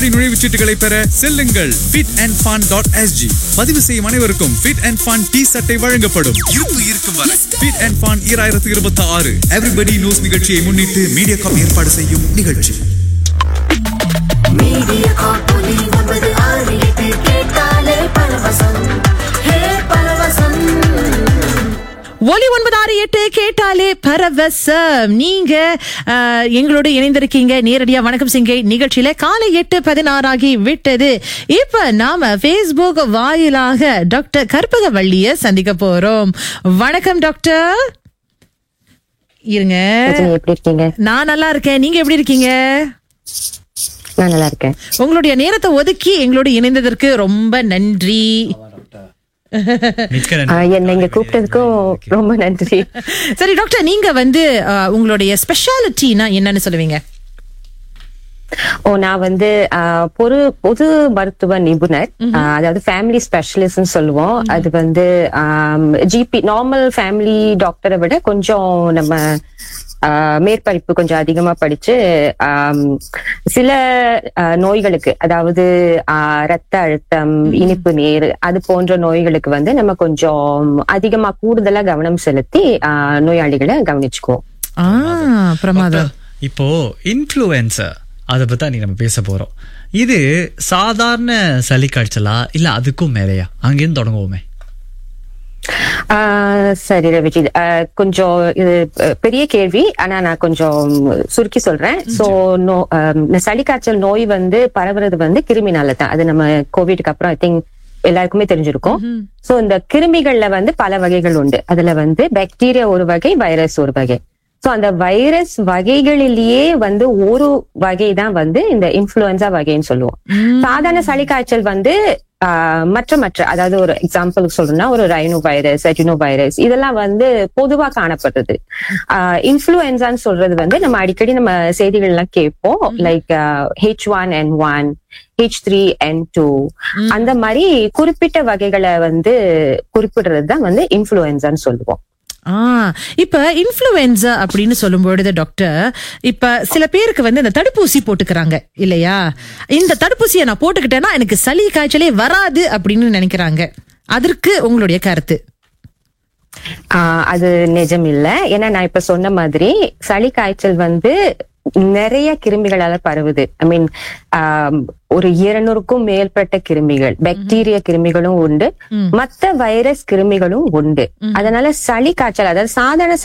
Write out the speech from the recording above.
நுழைவுச் சீட்டுகளை பெற செல்லுங்கள் fit and fun dot SG பதிவு செய்யும் அனைவருக்கும் ஃபிட் அண்ட் ஃபன் டி சட்டை வழங்கப்படும் இருப்பு இருக்கும் வரை ஃபிட் அண்ட் ஃபன் ஈராயிரத்து இருபத்தி ஆறு எவ்ரிபடி நியூஸ் நிகழ்ச்சியை முன்னிட்டு மீடியா ஏற்பாடு செய்யும் நிகழ்ச்சி மீடியா காப்பொலி ஒன்பது ஆறு எட்டு கேட்டாலே பரவசம் ஹே பரவசம் ஒலி ஒன்பது ஆறு எட்டு கேட்டாலே பரவசம் நீங்க அஹ், எங்களோடு இணைந்திருக்கீங்க நேரடியா வணக்கம் சிங்கை நிகழ்ச்சியில காலை எட்டு பதினாறாகி விட்டது இப்ப நாம Facebook வாயிலாக டாக்டர் கற்பகவள்ளிய சந்திக்க போறோம் வணக்கம் டாக்டர் இருங்க ரஜினி எப்படி இருக்கீங்க நான் நல்லா இருக்கேன் நீங்க எப்படி இருக்கீங்க நான் நல்லா இருக்கேன் உங்களுடைய நேரத்தை ஒதுக்கி எங்களோடு இணைந்ததற்கு ரொம்ப நன்றி மிக்க ஆ, என்னை இங்க கூப்பிட்டதுக்கும் ரொம்ப நன்றி சரி டாக்டர் நீங்க வந்து அஹ், உங்களுடைய ஸ்பெஷாலிட்டினா என்னன்னு சொல்லுவீங்க ஓ நான் வந்து ஆ, பொது பொது மருத்துவ நிபுணர் ஆ, அதாவது ஃபேமிலி ஸ்பெஷலிஸ்ட்னு சொல்லுவோம் அது வந்து ஜிபி நார்மல் ஃபேமிலி டாக்டரை விட கொஞ்சம் நம்ம ஆ, மேற்படிப்பு கொஞ்சம் அதிகமா படிச்சு ஆம், சில ஆ, நோய்களுக்கு அதாவது ஆ, ரத்த அழுத்தம் இனிப்பு நீர் அது போன்ற நோய்களுக்கு வந்து நம்ம கொஞ்சம் அதிகமா கூடுதலா கவனம் செலுத்தி ஆ, நோயாளிகளை கவனிச்சுக்குவோம் ஆ பிரமாதம் இப்போ இன்ஃப்ளூயன்சர் அதை பத்தி அன்னைக்கு நம்ம பேச போறோம் இது சாதாரண சளி காய்ச்சலா இல்ல அதுக்கும் மேலையா அங்கேருந்து தொடங்குவோமே ஆஹ் சரி ரவிஜி ஆஹ் கொஞ்சம் இது அஹ், பெரிய கேள்வி ஆனா நான் கொஞ்சம் சுருக்கி சொல்றேன் சோ நோ ஆம், இந்த சளி காய்ச்சல் நோய் வந்து பரவுறது வந்து கிருமினால தான் அது நம்ம கோவிட்க்கு அப்புறம் ஐ திங்க் எல்லாருக்குமே தெரிஞ்சிருக்கும் சோ இந்த கிருமிகள்ல வந்து பல வகைகள் உண்டு அதுல வந்து பாக்டீரியா ஒரு வகை வைரஸ் ஒரு வகை சோ அந்த வைரஸ் வகைகளிலேயே வந்து ஒரு வகை தான் வந்து இந்த இன்ஃபுளுன்சா வகைன்னு சொல்லுவோம் சாதாரண சளி காய்ச்சல் வந்து ஆஹ், மற்ற மற்ற அதாவது ஒரு எக்ஸாம்பிள் சொல்லணும்னா ஒரு ரைனோ வைரஸ் அஜினோ வைரஸ் இதெல்லாம் வந்து பொதுவா காணப்படுறது இன்ஃபுளுன்சான்னு சொல்றது வந்து நம்ம அடிக்கடி நம்ம செய்திகள் எல்லாம் கேட்போம் like H one N one H three N two அந்த மாதிரி குறிப்பிட்ட வகைகளை வந்து குறிப்பிடுறது தான் வந்து இன்ஃபுளுன்சான்னு சொல்லுவோம் ஆ இப்ப இன்ஃப்ளூயன்சா அப்படின்னு சொல்லும் பொழுது டாக்டர் இப்ப சில பேருக்கு வந்து இந்த தடுப்பூசி போட்டுக்கிறாங்க இல்லையா இந்த தடுப்பூசியை நான் போட்டுக்கிட்டேன்னா எனக்கு சளி காய்ச்சலே வராது அப்படின்னு நினைக்கிறாங்க அதற்கு உங்களுடைய கருத்து ஆஹ் அது நிஜம் இல்ல ஏன்னா நான் இப்ப சொன்ன மாதிரி சளி காய்ச்சல் வந்து நிறைய கிருமிகளால பரவுது ஐ மீன் ஒரு இருநூறுக்கும் மேற்பட்ட கிருமிகள் பாக்டீரியா கிருமிகளும் உண்டு மத்த வைரஸ் கிருமிகளும் உண்டு அதனால சளி காய்ச்சல் அதாவது சாதாரண